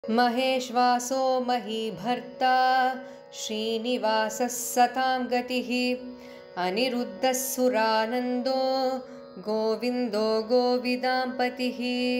महेश्वासो महीभर्ता श्रीनिवासः सतां गतिः अनिरुद्धः सुरानन्दो गोविन्दो गोविदाम्पतिः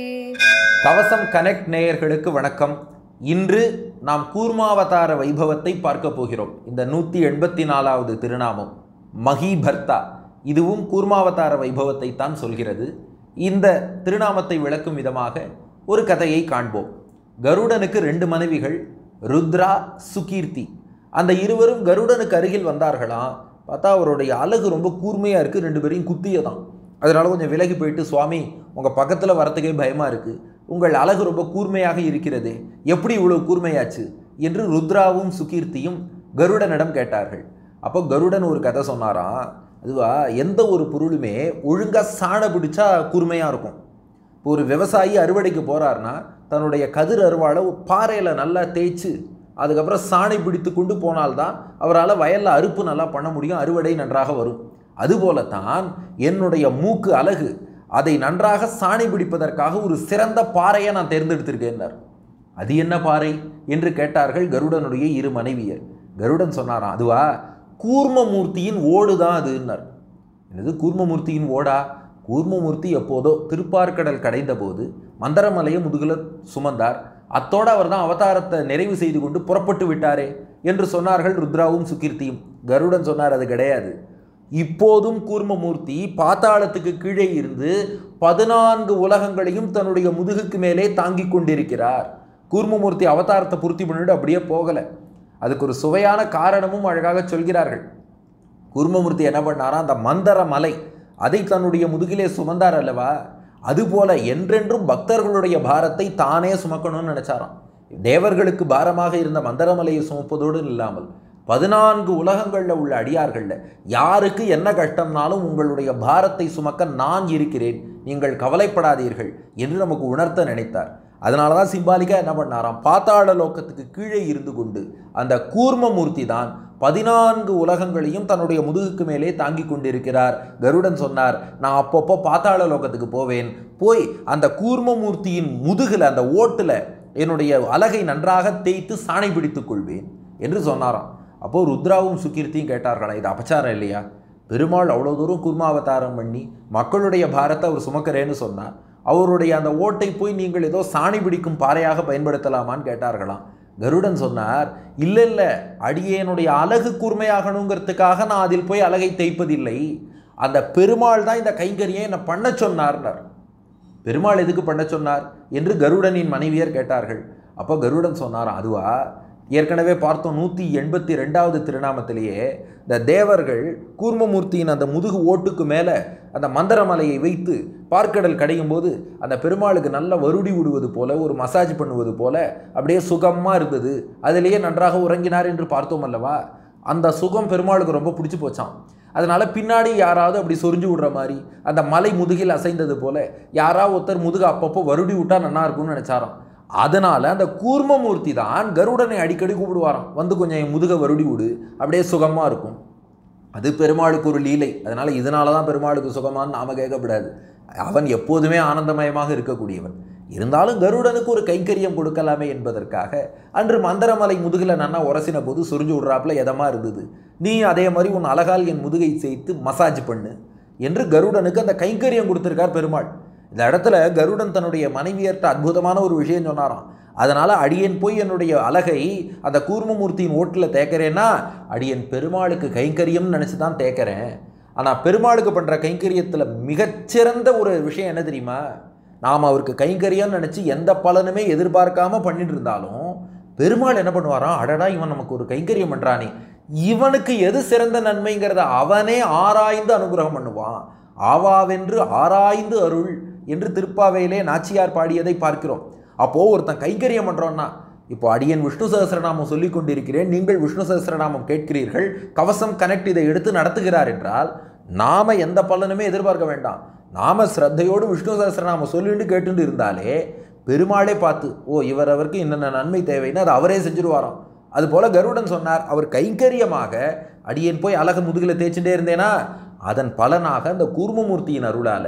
கவசம் கனெக்ட் நேயர்களுக்கு வணக்கம் இன்று நாம் கூர்மாவதார வைபவத்தை பார்க்க போகிறோம் இந்த நூற்றி எண்பத்தி நாலாவது திருநாமம் மஹீபர்த்தா இதுவும் கூர்மாவதார வைபவத்தை தான் சொல்கிறது இந்த திருநாமத்தை விளக்கும் விதமாக ஒரு கதையை காண்போம் கருடனுக்கு ரெண்டு மனைவிகள் ருத்ரா சுகீர்த்தி அந்த இருவரும் கருடனுக்கு அருகில் வந்தார்களாம் பார்த்தா அவருடைய அழகு ரொம்ப கூர்மையாக இருக்குது ரெண்டு பேரையும் குத்தியதான் அதனால கொஞ்சம் விலகி போயிட்டு சுவாமி உங்கள் பக்கத்தில் வரத்துக்கே பயமாக இருக்குது உங்கள் அழகு ரொம்ப கூர்மையாக இருக்கிறது எப்படி இவ்வளோ கூர்மையாச்சு என்று ருத்ராவும் சுகீர்த்தியும் கருடனிடம் கேட்டார்கள் அப்போ கருடன் ஒரு கதை சொன்னாராம் அதுவா எந்த ஒரு பொருளுமே ஒழுங்காக சாண பிடிச்சா கூர்மையாக இருக்கும் இப்போ ஒரு விவசாயி அறுவடைக்கு போகிறாருன்னா தன்னுடைய கதிர் அறுவாடை பாறையில் நல்லா தேய்ச்சி அதுக்கப்புறம் சாணை பிடித்து கொண்டு போனால்தான் அவரால் வயலில் அறுப்பு நல்லா பண்ண முடியும் அறுவடை நன்றாக வரும் அதுபோலத்தான் என்னுடைய மூக்கு அழகு அதை நன்றாக சாணி பிடிப்பதற்காக ஒரு சிறந்த பாறையை நான் தேர்ந்தெடுத்திருக்கேன்னார் அது என்ன பாறை என்று கேட்டார்கள் கருடனுடைய இரு மனைவியர் கருடன் சொன்னாராம் அதுவா கூர்மமூர்த்தியின் ஓடு தான் அதுன்னார் என்னது கூர்மமூர்த்தியின் ஓடா கூர்மமூர்த்தி எப்போதோ திருப்பார்கடல் கடைந்த போது மந்தரமலையை முதுகில் சுமந்தார் அத்தோடு அவர் தான் அவதாரத்தை நிறைவு செய்து கொண்டு புறப்பட்டு விட்டாரே என்று சொன்னார்கள் ருத்ராவும் சுகீர்த்தியும் கருடன் சொன்னார் அது கிடையாது இப்போதும் கூர்மமூர்த்தி பாத்தாளத்துக்கு கீழே இருந்து பதினான்கு உலகங்களையும் தன்னுடைய முதுகுக்கு மேலே தாங்கிக் கொண்டிருக்கிறார் கூர்மமூர்த்தி அவதாரத்தை பூர்த்தி பண்ணிட்டு அப்படியே போகலை அதுக்கு ஒரு சுவையான காரணமும் அழகாக சொல்கிறார்கள் கூர்மமூர்த்தி என்ன பண்ணாரா அந்த மந்தர மலை அதை தன்னுடைய முதுகிலே சுமந்தார் அல்லவா அதுபோல என்றென்றும் பக்தர்களுடைய பாரத்தை தானே சுமக்கணும்னு நினைச்சாராம் தேவர்களுக்கு பாரமாக இருந்த மந்தரமலையை சுமப்பதோடு இல்லாமல் பதினான்கு உலகங்களில் உள்ள அடியார்களில் யாருக்கு என்ன கஷ்டம்னாலும் உங்களுடைய பாரத்தை சுமக்க நான் இருக்கிறேன் நீங்கள் கவலைப்படாதீர்கள் என்று நமக்கு உணர்த்த நினைத்தார் அதனால தான் சிம்பாலிக்காக என்ன பண்ணாராம் பாத்தாள லோகத்துக்கு கீழே இருந்து கொண்டு அந்த கூர்மமூர்த்தி தான் பதினான்கு உலகங்களையும் தன்னுடைய முதுகுக்கு மேலே தாங்கி கொண்டிருக்கிறார் கருடன் சொன்னார் நான் அப்பப்போ பாத்தாள லோகத்துக்கு போவேன் போய் அந்த கூர்மமூர்த்தியின் முதுகில் அந்த ஓட்டில் என்னுடைய அழகை நன்றாக தேய்த்து சாணை பிடித்துக் கொள்வேன் என்று சொன்னாராம் அப்போது ருத்ராவும் சுகீர்த்தியும் கேட்டார்களா இது அபச்சாரம் இல்லையா பெருமாள் அவ்வளோ தூரம் குர்மாவதாரம் பண்ணி மக்களுடைய பாரத்தை அவர் சுமக்கிறேன்னு சொன்னார் அவருடைய அந்த ஓட்டை போய் நீங்கள் ஏதோ சாணி பிடிக்கும் பாறையாக பயன்படுத்தலாமான்னு கேட்டார்களாம் கருடன் சொன்னார் இல்லை இல்லை அடியேனுடைய அழகு கூர்மையாகணுங்கிறதுக்காக நான் அதில் போய் அழகை தேய்ப்பதில்லை அந்த பெருமாள் தான் இந்த கைங்கரியை என்னை பண்ண சொன்னார்னார் பெருமாள் எதுக்கு பண்ண சொன்னார் என்று கருடனின் மனைவியர் கேட்டார்கள் அப்போ கருடன் சொன்னார் அதுவா ஏற்கனவே பார்த்தோம் நூற்றி எண்பத்தி ரெண்டாவது திருநாமத்திலேயே இந்த தேவர்கள் கூர்மமூர்த்தியின் அந்த முதுகு ஓட்டுக்கு மேலே அந்த மந்திரமலையை வைத்து பார்க்கடல் கடையும் போது அந்த பெருமாளுக்கு நல்ல வருடி விடுவது போல ஒரு மசாஜ் பண்ணுவது போல அப்படியே சுகமாக இருந்தது அதிலேயே நன்றாக உறங்கினார் என்று பார்த்தோம் அல்லவா அந்த சுகம் பெருமாளுக்கு ரொம்ப பிடிச்சி போச்சான் அதனால் பின்னாடி யாராவது அப்படி சொரிஞ்சு விடுற மாதிரி அந்த மலை முதுகில் அசைந்தது போல யாராவது ஒருத்தர் முதுகு அப்பப்போ வருடி விட்டா நல்லா இருக்கும்னு நினச்சாராம் அதனால் அந்த கூர்மமூர்த்தி தான் கருடனை அடிக்கடி கூப்பிடுவாராம் வந்து கொஞ்சம் என் முதுக வருடி விடு அப்படியே சுகமாக இருக்கும் அது பெருமாளுக்கு ஒரு லீலை அதனால் இதனால தான் பெருமாளுக்கு சுகமானு நாம கேட்கக்கூடாது அவன் எப்போதுமே ஆனந்தமயமாக இருக்கக்கூடியவன் இருந்தாலும் கருடனுக்கு ஒரு கைங்கரியம் கொடுக்கலாமே என்பதற்காக அன்று மந்தரமலை முதுகில் நன்னா உரசின போது சுரிஞ்சு விட்றாப்புல எதமாக இருந்தது நீ அதே மாதிரி உன் அழகால் என் முதுகை சேர்த்து மசாஜ் பண்ணு என்று கருடனுக்கு அந்த கைங்கரியம் கொடுத்துருக்கார் பெருமாள் இந்த இடத்துல கருடன் தன்னுடைய மனைவியர்கிட்ட அற்புதமான ஒரு விஷயம் சொன்னாராம் அதனால் அடியன் போய் என்னுடைய அழகை அந்த கூர்மமூர்த்தியின் ஓட்டில் தேக்கிறேன்னா அடியன் பெருமாளுக்கு கைங்கரியம்னு நினச்சி தான் தேக்கிறேன் ஆனால் பெருமாளுக்கு பண்ணுற கைங்கரியத்தில் மிகச்சிறந்த ஒரு விஷயம் என்ன தெரியுமா நாம் அவருக்கு கைங்கரியம்னு நினச்சி எந்த பலனுமே எதிர்பார்க்காம பண்ணிட்டு இருந்தாலும் பெருமாள் என்ன பண்ணுவாராம் அடடா இவன் நமக்கு ஒரு கைங்கரியம் பண்ணுறானே இவனுக்கு எது சிறந்த நன்மைங்கிறத அவனே ஆராய்ந்து அனுகிரகம் பண்ணுவான் ஆவாவென்று ஆராய்ந்து அருள் என்று திருப்பாவையிலே நாச்சியார் பாடியதை பார்க்கிறோம் அப்போது ஒருத்தன் கைங்கரியம் பண்ணுறோன்னா இப்போ அடியன் விஷ்ணு சகசிரநாமம் சொல்லி கொண்டிருக்கிறேன் நீங்கள் விஷ்ணு சகசிரநாமம் கேட்கிறீர்கள் கவசம் கனெக்ட் இதை எடுத்து நடத்துகிறார் என்றால் நாம எந்த பலனுமே எதிர்பார்க்க வேண்டாம் நாம ஸ்ரத்தையோடு விஷ்ணு சகசிரநாமம் சொல்லிட்டு கேட்டுட்டு இருந்தாலே பெருமாளே பார்த்து ஓ இவர் அவருக்கு என்னென்ன நன்மை தேவைன்னு அதை அவரே செஞ்சுருவாராம் அதுபோல் கருடன் சொன்னார் அவர் கைங்கரியமாக அடியேன் போய் அழக முதுகில் தேய்ச்சிட்டே இருந்தேனா அதன் பலனாக அந்த கூர்மமூர்த்தியின் அருளால்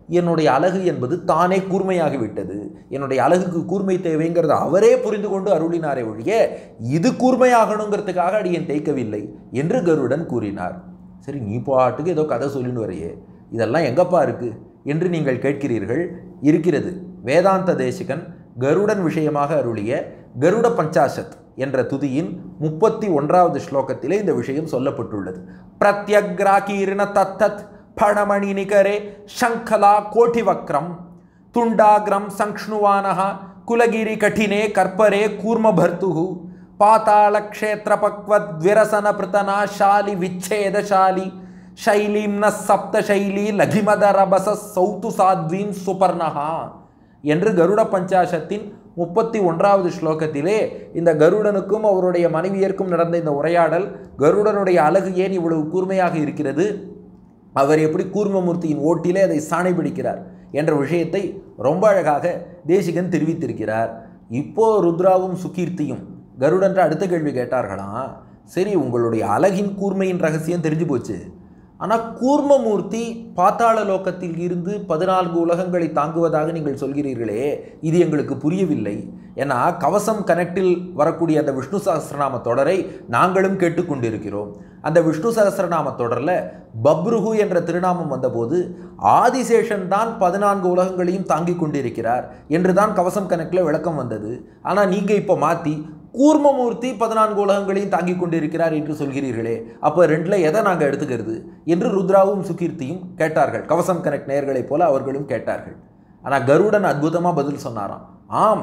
என்னுடைய அழகு என்பது தானே கூர்மையாகிவிட்டது என்னுடைய அழகுக்கு கூர்மை தேவைங்கிறத அவரே புரிந்து கொண்டு அருளினாரே ஒழிய இது கூர்மையாகணுங்கிறதுக்காக அடியேன் தேய்க்கவில்லை என்று கருடன் கூறினார் சரி நீ பாட்டுக்கு ஏதோ கதை சொல்லின்னு வரையே இதெல்லாம் எங்கப்பா இருக்கு என்று நீங்கள் கேட்கிறீர்கள் இருக்கிறது வேதாந்த தேசிகன் கருடன் விஷயமாக அருளிய கருட பஞ்சாசத் என்ற துதியின் முப்பத்தி ஒன்றாவது ஸ்லோகத்திலே இந்த விஷயம் சொல்லப்பட்டுள்ளது பிரத்யக்ராகீர்ண தத்தத் பணமணி நிகரே சங்கலா கோட்டிவக்ரம் துண்டாகிரம் சங்ஷ்ணுவானः குலகிரி கঠিனே கற்பரே கூர்மபர்த்துः பாதாளக்ஷேத்திரபக்வத்விரசன பிருத்தனா ஷாலி விச்சேதசாலி ಶೈಲೀಂನ ಸಪ್ತಶೈಲಿ ಲಘಿಮದರಭಸ ಸೌತು ಸಾಧ್ವೀಂ ಸುಪರ್ಣஹா என்று கருட பஞ்சாசத்தின் முப்பத்தி ஒன்றாவது ஸ்லோகத்திலே இந்த கருடனுக்கும் அவருடைய மனைவியருக்கும் நடந்த இந்த உரையாடல் கருடனுடைய அழகு ஏன் இவ்வளவு கூர்மையாக இருக்கிறது அவர் எப்படி கூர்மமூர்த்தியின் ஓட்டிலே அதை சாணை பிடிக்கிறார் என்ற விஷயத்தை ரொம்ப அழகாக தேசிகன் தெரிவித்திருக்கிறார் இப்போ ருத்ராவும் சுகீர்த்தியும் கருடன்ற அடுத்த கேள்வி கேட்டார்களாம் சரி உங்களுடைய அழகின் கூர்மையின் ரகசியம் தெரிஞ்சு போச்சு ஆனால் கூர்மமூர்த்தி பாத்தாள லோகத்தில் இருந்து பதினான்கு உலகங்களை தாங்குவதாக நீங்கள் சொல்கிறீர்களே இது எங்களுக்கு புரியவில்லை ஏன்னா கவசம் கனெக்டில் வரக்கூடிய அந்த விஷ்ணு சஹஸ்ரநாம தொடரை நாங்களும் கேட்டுக்கொண்டிருக்கிறோம் அந்த விஷ்ணு சஹஸ்ரநாம தொடரில் பப்ருகு என்ற திருநாமம் வந்தபோது ஆதிசேஷன் தான் பதினான்கு உலகங்களையும் தாங்கிக் கொண்டிருக்கிறார் என்று தான் கவசம் கணக்கில் விளக்கம் வந்தது ஆனால் நீங்கள் இப்போ மாற்றி கூர்மமூர்த்தி பதினான்கு உலகங்களையும் தாங்கிக் கொண்டிருக்கிறார் என்று சொல்கிறீர்களே அப்போ ரெண்டில் எதை நாங்கள் எடுத்துக்கிறது என்று ருத்ராவும் சுகீர்த்தியும் கேட்டார்கள் கவசம் கனெக்ட் நேயர்களைப் போல அவர்களும் கேட்டார்கள் ஆனால் கருடன் அற்புதமாக பதில் சொன்னாராம் ஆம்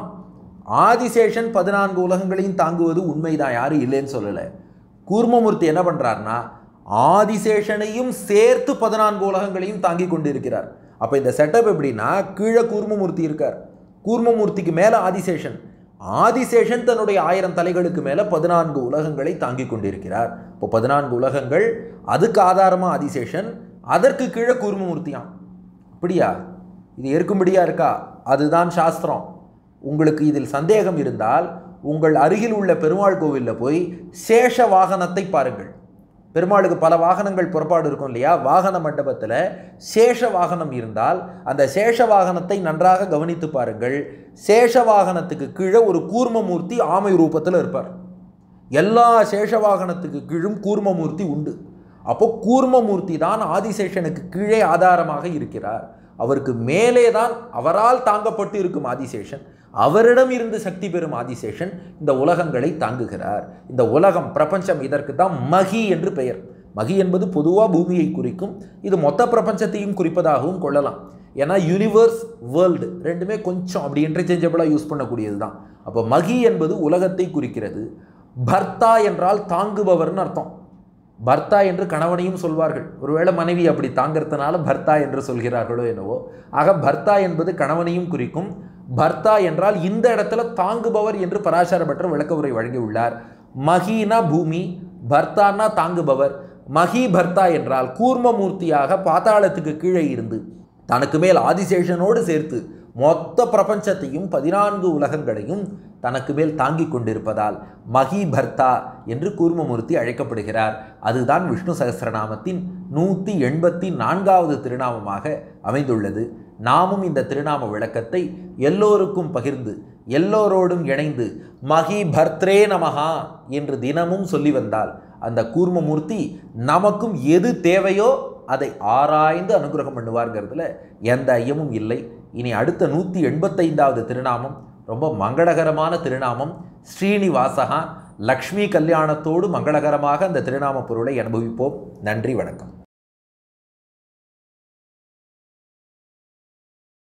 ஆதிசேஷன் பதினான்கு உலகங்களையும் தாங்குவது உண்மைதான் யாரும் இல்லைன்னு சொல்லலை கூர்மமூர்த்தி என்ன பண்ணுறாருனா ஆதிசேஷனையும் சேர்த்து பதினான்கு உலகங்களையும் தாங்கி கொண்டிருக்கிறார் அப்போ இந்த செட்டப் எப்படின்னா கீழே கூர்மமூர்த்தி இருக்கார் கூர்மமூர்த்திக்கு மேலே ஆதிசேஷன் ஆதிசேஷன் தன்னுடைய ஆயிரம் தலைகளுக்கு மேலே பதினான்கு உலகங்களை தாங்கி கொண்டிருக்கிறார் இப்போ பதினான்கு உலகங்கள் அதுக்கு ஆதாரமாக ஆதிசேஷன் அதற்கு கீழே கூர்மமூர்த்தியாம் அப்படியா இது ஏற்கும்படியா இருக்கா அதுதான் சாஸ்திரம் உங்களுக்கு இதில் சந்தேகம் இருந்தால் உங்கள் அருகில் உள்ள பெருமாள் கோவிலில் போய் சேஷ வாகனத்தை பாருங்கள் பெருமாளுக்கு பல வாகனங்கள் புறப்பாடு இருக்கும் இல்லையா வாகன மண்டபத்தில் சேஷ வாகனம் இருந்தால் அந்த சேஷ வாகனத்தை நன்றாக கவனித்து பாருங்கள் சேஷ வாகனத்துக்கு கீழே ஒரு கூர்மமூர்த்தி ஆமை ரூபத்தில் இருப்பார் எல்லா சேஷ வாகனத்துக்கு கீழும் கூர்மமூர்த்தி உண்டு அப்போ கூர்மமூர்த்தி தான் ஆதிசேஷனுக்கு கீழே ஆதாரமாக இருக்கிறார் அவருக்கு மேலே தான் அவரால் தாங்கப்பட்டு இருக்கும் ஆதிசேஷன் அவரிடம் இருந்து சக்தி பெறும் ஆதிசேஷன் இந்த உலகங்களை தாங்குகிறார் இந்த உலகம் பிரபஞ்சம் இதற்கு தான் மகி என்று பெயர் மகி என்பது பொதுவாக பூமியை குறிக்கும் இது மொத்த பிரபஞ்சத்தையும் குறிப்பதாகவும் கொள்ளலாம் ஏன்னா யூனிவர்ஸ் வேர்ல்டு ரெண்டுமே கொஞ்சம் அப்படி இன்டர்சேஞ்சபிளாக யூஸ் பண்ணக்கூடியது தான் அப்போ மகி என்பது உலகத்தை குறிக்கிறது பர்த்தா என்றால் தாங்குபவர்னு அர்த்தம் பர்த்தா என்று கணவனையும் சொல்வார்கள் ஒருவேளை மனைவி அப்படி தாங்கிறதுனால பர்த்தா என்று சொல்கிறார்களோ என்னவோ ஆக பர்த்தா என்பது கணவனையும் குறிக்கும் பர்த்தா என்றால் இந்த இடத்துல தாங்குபவர் என்று பராசர பட்டர் விளக்க உரை வழங்கியுள்ளார் மகினா பூமி பர்த்தானா தாங்குபவர் மகி பர்த்தா என்றால் கூர்மமூர்த்தியாக பாதாளத்துக்கு கீழே இருந்து தனக்கு மேல் ஆதிசேஷனோடு சேர்த்து மொத்த பிரபஞ்சத்தையும் பதினான்கு உலகங்களையும் தனக்கு மேல் தாங்கிக் கொண்டிருப்பதால் மகி பர்த்தா என்று கூர்மமூர்த்தி அழைக்கப்படுகிறார் அதுதான் விஷ்ணு சகஸ்ரநாமத்தின் நூற்றி எண்பத்தி நான்காவது திருநாமமாக அமைந்துள்ளது நாமும் இந்த திருநாம விளக்கத்தை எல்லோருக்கும் பகிர்ந்து எல்லோரோடும் இணைந்து மகி பர்த்ரே நமஹா என்று தினமும் சொல்லி வந்தால் அந்த கூர்மமூர்த்தி நமக்கும் எது தேவையோ அதை ஆராய்ந்து அனுகிரகம் பண்ணுவார்ங்கிறதுல எந்த ஐயமும் இல்லை இனி அடுத்த நூற்றி எண்பத்தைந்தாவது திருநாமம் ரொம்ப மங்களகரமான திருநாமம் ஸ்ரீனிவாசகா லக்ஷ்மி கல்யாணத்தோடு மங்களகரமாக அந்த திருநாம பொருளை அனுபவிப்போம் நன்றி வணக்கம்